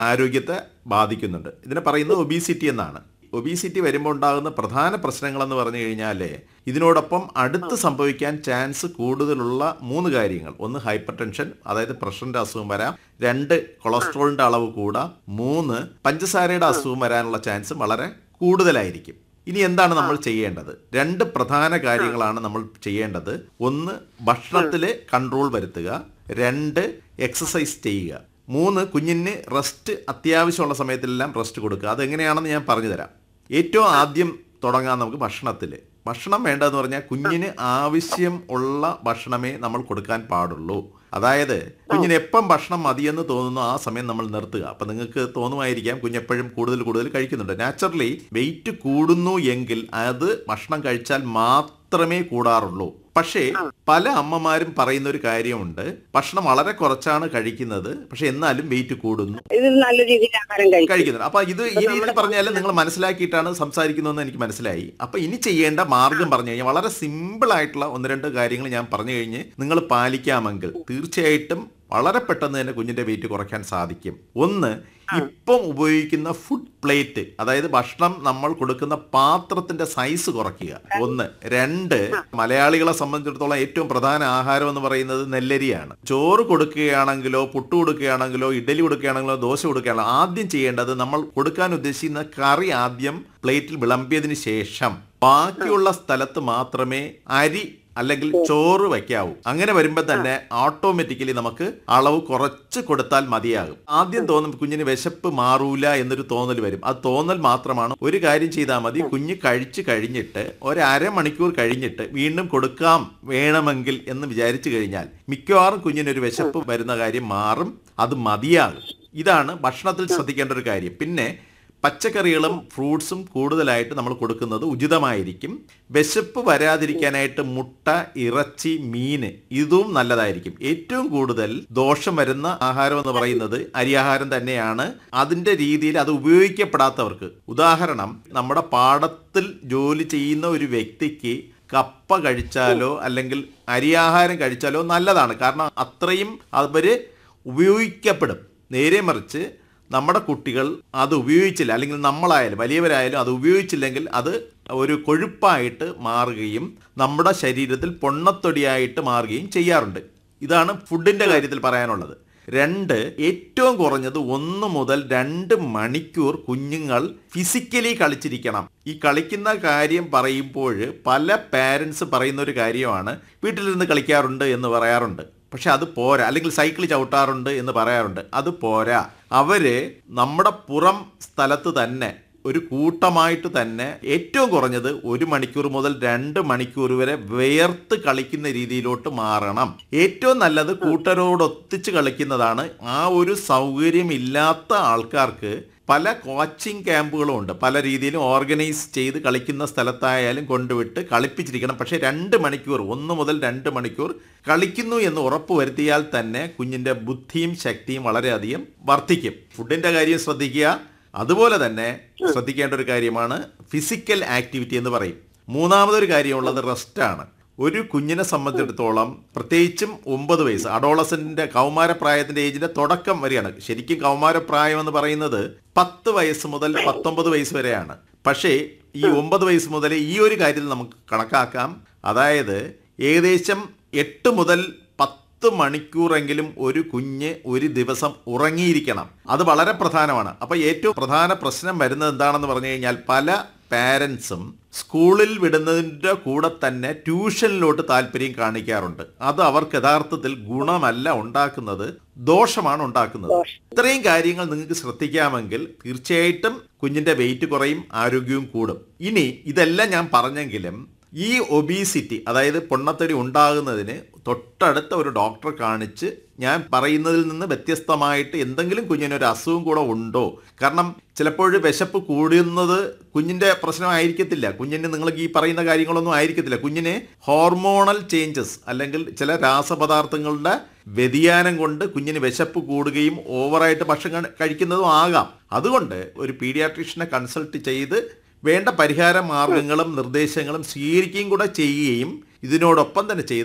ആരോഗ്യത്തെ ബാധിക്കുന്നുണ്ട് ഇതിനെ പറയുന്നത് ഒബീസിറ്റി എന്നാണ് ഒബീസിറ്റി വരുമ്പോൾ ഉണ്ടാകുന്ന പ്രധാന പ്രശ്നങ്ങളെന്ന് പറഞ്ഞു കഴിഞ്ഞാൽ ഇതിനോടൊപ്പം അടുത്ത് സംഭവിക്കാൻ ചാൻസ് കൂടുതലുള്ള മൂന്ന് കാര്യങ്ങൾ ഒന്ന് ഹൈപ്പർ ടെൻഷൻ അതായത് പ്രഷറിന്റെ അസുഖം വരാം രണ്ട് കൊളസ്ട്രോളിന്റെ അളവ് കൂടാം മൂന്ന് പഞ്ചസാരയുടെ അസുഖം വരാനുള്ള ചാൻസ് വളരെ കൂടുതലായിരിക്കും ഇനി എന്താണ് നമ്മൾ ചെയ്യേണ്ടത് രണ്ട് പ്രധാന കാര്യങ്ങളാണ് നമ്മൾ ചെയ്യേണ്ടത് ഒന്ന് ഭക്ഷണത്തിൽ കൺട്രോൾ വരുത്തുക രണ്ട് എക്സസൈസ് ചെയ്യുക മൂന്ന് കുഞ്ഞിന് റെസ്റ്റ് അത്യാവശ്യമുള്ള സമയത്തെല്ലാം റെസ്റ്റ് കൊടുക്കുക അതെങ്ങനെയാണെന്ന് ഞാൻ പറഞ്ഞു തരാം ഏറ്റവും ആദ്യം തുടങ്ങാം നമുക്ക് ഭക്ഷണത്തിൽ ഭക്ഷണം വേണ്ടതെന്ന് പറഞ്ഞാൽ കുഞ്ഞിന് ആവശ്യം ഉള്ള ഭക്ഷണമേ നമ്മൾ കൊടുക്കാൻ പാടുള്ളൂ അതായത് കുഞ്ഞിന് എപ്പം ഭക്ഷണം മതിയെന്ന് തോന്നുന്നു ആ സമയം നമ്മൾ നിർത്തുക അപ്പൊ നിങ്ങൾക്ക് തോന്നുമായിരിക്കാം കുഞ്ഞെപ്പോഴും കൂടുതൽ കൂടുതൽ കഴിക്കുന്നുണ്ട് നാച്ചുറലി വെയിറ്റ് കൂടുന്നു എങ്കിൽ അത് ഭക്ഷണം കഴിച്ചാൽ മാത്രമേ കൂടാറുള്ളൂ പക്ഷേ പല അമ്മമാരും പറയുന്ന ഒരു കാര്യമുണ്ട് ഭക്ഷണം വളരെ കുറച്ചാണ് കഴിക്കുന്നത് പക്ഷെ എന്നാലും വെയിറ്റ് കൂടുന്നു ഇത് നല്ല രീതിയിൽ ആഹാരം കഴിക്കും കഴിക്കുന്നുണ്ട് അപ്പൊ ഇത് ഈ രീതിയിൽ പറഞ്ഞാൽ നിങ്ങൾ മനസ്സിലാക്കിയിട്ടാണ് സംസാരിക്കുന്നതെന്ന് എനിക്ക് മനസ്സിലായി അപ്പൊ ഇനി ചെയ്യേണ്ട മാർഗം പറഞ്ഞു കഴിഞ്ഞാൽ വളരെ സിമ്പിൾ ആയിട്ടുള്ള ഒന്ന് രണ്ട് കാര്യങ്ങൾ ഞാൻ പറഞ്ഞു കഴിഞ്ഞ് നിങ്ങൾ പാലിക്കാമെങ്കിൽ തീർച്ചയായിട്ടും വളരെ പെട്ടെന്ന് തന്നെ കുഞ്ഞിന്റെ വെയിറ്റ് കുറയ്ക്കാൻ സാധിക്കും ഒന്ന് ഇപ്പം ഉപയോഗിക്കുന്ന ഫുഡ് പ്ലേറ്റ് അതായത് ഭക്ഷണം നമ്മൾ കൊടുക്കുന്ന പാത്രത്തിന്റെ സൈസ് കുറയ്ക്കുക ഒന്ന് രണ്ട് മലയാളികളെ സംബന്ധിച്ചിടത്തോളം ഏറ്റവും പ്രധാന ആഹാരം എന്ന് പറയുന്നത് നെല്ലരിയാണ് ചോറ് കൊടുക്കുകയാണെങ്കിലോ പുട്ട് കൊടുക്കുകയാണെങ്കിലോ ഇഡലി കൊടുക്കുകയാണെങ്കിലോ ദോശ കൊടുക്കുകയാണെങ്കിലോ ആദ്യം ചെയ്യേണ്ടത് നമ്മൾ കൊടുക്കാൻ ഉദ്ദേശിക്കുന്ന കറി ആദ്യം പ്ലേറ്റിൽ വിളമ്പിയതിന് ശേഷം ബാക്കിയുള്ള സ്ഥലത്ത് മാത്രമേ അരി അല്ലെങ്കിൽ ചോറ് വയ്ക്കാവൂ അങ്ങനെ വരുമ്പോൾ തന്നെ ഓട്ടോമാറ്റിക്കലി നമുക്ക് അളവ് കുറച്ച് കൊടുത്താൽ മതിയാകും ആദ്യം തോന്നും കുഞ്ഞിന് വിശപ്പ് മാറൂല എന്നൊരു തോന്നൽ വരും അത് തോന്നൽ മാത്രമാണ് ഒരു കാര്യം ചെയ്താൽ മതി കുഞ്ഞ് കഴിച്ചു കഴിഞ്ഞിട്ട് ഒരു അരമണിക്കൂർ കഴിഞ്ഞിട്ട് വീണ്ടും കൊടുക്കാം വേണമെങ്കിൽ എന്ന് വിചാരിച്ചു കഴിഞ്ഞാൽ മിക്കവാറും കുഞ്ഞിനൊരു വിശപ്പ് വരുന്ന കാര്യം മാറും അത് മതിയാകും ഇതാണ് ഭക്ഷണത്തിൽ ശ്രദ്ധിക്കേണ്ട ഒരു കാര്യം പിന്നെ പച്ചക്കറികളും ഫ്രൂട്ട്സും കൂടുതലായിട്ട് നമ്മൾ കൊടുക്കുന്നത് ഉചിതമായിരിക്കും വിശപ്പ് വരാതിരിക്കാനായിട്ട് മുട്ട ഇറച്ചി മീന് ഇതും നല്ലതായിരിക്കും ഏറ്റവും കൂടുതൽ ദോഷം വരുന്ന ആഹാരം എന്ന് പറയുന്നത് അരിയാഹാരം തന്നെയാണ് അതിന്റെ രീതിയിൽ അത് ഉപയോഗിക്കപ്പെടാത്തവർക്ക് ഉദാഹരണം നമ്മുടെ പാടത്തിൽ ജോലി ചെയ്യുന്ന ഒരു വ്യക്തിക്ക് കപ്പ കഴിച്ചാലോ അല്ലെങ്കിൽ അരിയാഹാരം കഴിച്ചാലോ നല്ലതാണ് കാരണം അത്രയും അവര് ഉപയോഗിക്കപ്പെടും നേരെ മറിച്ച് നമ്മുടെ കുട്ടികൾ അത് ഉപയോഗിച്ചില്ല അല്ലെങ്കിൽ നമ്മളായാലും വലിയവരായാലും അത് ഉപയോഗിച്ചില്ലെങ്കിൽ അത് ഒരു കൊഴുപ്പായിട്ട് മാറുകയും നമ്മുടെ ശരീരത്തിൽ പൊണ്ണത്തൊടിയായിട്ട് മാറുകയും ചെയ്യാറുണ്ട് ഇതാണ് ഫുഡിന്റെ കാര്യത്തിൽ പറയാനുള്ളത് രണ്ട് ഏറ്റവും കുറഞ്ഞത് ഒന്ന് മുതൽ രണ്ട് മണിക്കൂർ കുഞ്ഞുങ്ങൾ ഫിസിക്കലി കളിച്ചിരിക്കണം ഈ കളിക്കുന്ന കാര്യം പറയുമ്പോൾ പല പാരൻസ് പറയുന്ന ഒരു കാര്യമാണ് വീട്ടിലിരുന്ന് കളിക്കാറുണ്ട് എന്ന് പറയാറുണ്ട് പക്ഷെ അത് പോരാ അല്ലെങ്കിൽ സൈക്കിൾ ചവിട്ടാറുണ്ട് എന്ന് പറയാറുണ്ട് അത് പോരാ അവര് നമ്മുടെ പുറം സ്ഥലത്ത് തന്നെ ഒരു കൂട്ടമായിട്ട് തന്നെ ഏറ്റവും കുറഞ്ഞത് ഒരു മണിക്കൂർ മുതൽ രണ്ട് മണിക്കൂർ വരെ വേർത്ത് കളിക്കുന്ന രീതിയിലോട്ട് മാറണം ഏറ്റവും നല്ലത് കൂട്ടരോടൊത്തിച്ച് കളിക്കുന്നതാണ് ആ ഒരു സൗകര്യമില്ലാത്ത ആൾക്കാർക്ക് പല കോച്ചിങ് ക്യാമ്പുകളും ഉണ്ട് പല രീതിയിലും ഓർഗനൈസ് ചെയ്ത് കളിക്കുന്ന സ്ഥലത്തായാലും കൊണ്ടുവിട്ട് കളിപ്പിച്ചിരിക്കണം പക്ഷേ രണ്ട് മണിക്കൂർ ഒന്ന് മുതൽ രണ്ട് മണിക്കൂർ കളിക്കുന്നു എന്ന് ഉറപ്പ് വരുത്തിയാൽ തന്നെ കുഞ്ഞിന്റെ ബുദ്ധിയും ശക്തിയും വളരെയധികം വർദ്ധിക്കും ഫുഡിന്റെ കാര്യം ശ്രദ്ധിക്കുക അതുപോലെ തന്നെ ശ്രദ്ധിക്കേണ്ട ഒരു കാര്യമാണ് ഫിസിക്കൽ ആക്ടിവിറ്റി എന്ന് പറയും മൂന്നാമതൊരു കാര്യമുള്ളത് റെസ്റ്റാണ് ഒരു കുഞ്ഞിനെ സംബന്ധിച്ചിടത്തോളം പ്രത്യേകിച്ചും ഒമ്പത് വയസ്സ് അഡോളസന്റിന്റെ കൗമാരപ്രായത്തിന്റെ ഏജിന്റെ തുടക്കം വരെയാണ് ശരിക്കും കൗമാരപ്രായം എന്ന് പറയുന്നത് പത്ത് വയസ്സ് മുതൽ പത്തൊമ്പത് വയസ്സ് വരെയാണ് പക്ഷേ ഈ ഒമ്പത് വയസ്സ് മുതൽ ഈ ഒരു കാര്യത്തിൽ നമുക്ക് കണക്കാക്കാം അതായത് ഏകദേശം എട്ട് മുതൽ പത്ത് മണിക്കൂറെങ്കിലും ഒരു കുഞ്ഞ് ഒരു ദിവസം ഉറങ്ങിയിരിക്കണം അത് വളരെ പ്രധാനമാണ് അപ്പൊ ഏറ്റവും പ്രധാന പ്രശ്നം വരുന്നത് എന്താണെന്ന് പറഞ്ഞു കഴിഞ്ഞാൽ പല പാരൻസും സ്കൂളിൽ വിടുന്നതിൻ്റെ കൂടെ തന്നെ ട്യൂഷനിലോട്ട് താല്പര്യം കാണിക്കാറുണ്ട് അത് അവർക്ക് യഥാർത്ഥത്തിൽ ഗുണമല്ല ഉണ്ടാക്കുന്നത് ദോഷമാണ് ഉണ്ടാക്കുന്നത് ഇത്രയും കാര്യങ്ങൾ നിങ്ങൾക്ക് ശ്രദ്ധിക്കാമെങ്കിൽ തീർച്ചയായിട്ടും കുഞ്ഞിന്റെ വെയിറ്റ് കുറയും ആരോഗ്യവും കൂടും ഇനി ഇതെല്ലാം ഞാൻ പറഞ്ഞെങ്കിലും ഈ ഒബീസിറ്റി അതായത് പൊണ്ണത്തടി ഉണ്ടാകുന്നതിന് തൊട്ടടുത്ത ഒരു ഡോക്ടറെ കാണിച്ച് ഞാൻ പറയുന്നതിൽ നിന്ന് വ്യത്യസ്തമായിട്ട് എന്തെങ്കിലും കുഞ്ഞിനൊരു അസുഖം കൂടെ ഉണ്ടോ കാരണം ചിലപ്പോൾ വിശപ്പ് കൂടുന്നത് കുഞ്ഞിന്റെ പ്രശ്നമായിരിക്കത്തില്ല കുഞ്ഞിന് നിങ്ങൾക്ക് ഈ പറയുന്ന കാര്യങ്ങളൊന്നും ആയിരിക്കത്തില്ല കുഞ്ഞിന് ഹോർമോണൽ ചേഞ്ചസ് അല്ലെങ്കിൽ ചില രാസപദാർത്ഥങ്ങളുടെ വ്യതിയാനം കൊണ്ട് കുഞ്ഞിന് വിശപ്പ് കൂടുകയും ഓവറായിട്ട് ഭക്ഷണം കഴിക്കുന്നതും ആകാം അതുകൊണ്ട് ഒരു പീഡിയാട്രീഷ്യനെ കൺസൾട്ട് ചെയ്ത് വേണ്ട പരിഹാര മാർഗങ്ങളും നിർദ്ദേശങ്ങളും സ്വീകരിക്കുകയും കൂടെ ചെയ്യുകയും ഇതിനോടൊപ്പം തന്നെ ചെയ്താൽ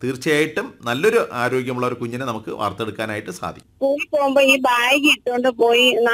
തീർച്ചയായിട്ടും നല്ലൊരു ആരോഗ്യമുള്ള ഒരു കുഞ്ഞിനെ നമുക്ക് വാർത്തെടുക്കാനായിട്ട് സാധിക്കും സ്കൂളിൽ പോകുമ്പോ ഈ ബാഗ് ഇട്ടുകൊണ്ട് പോയി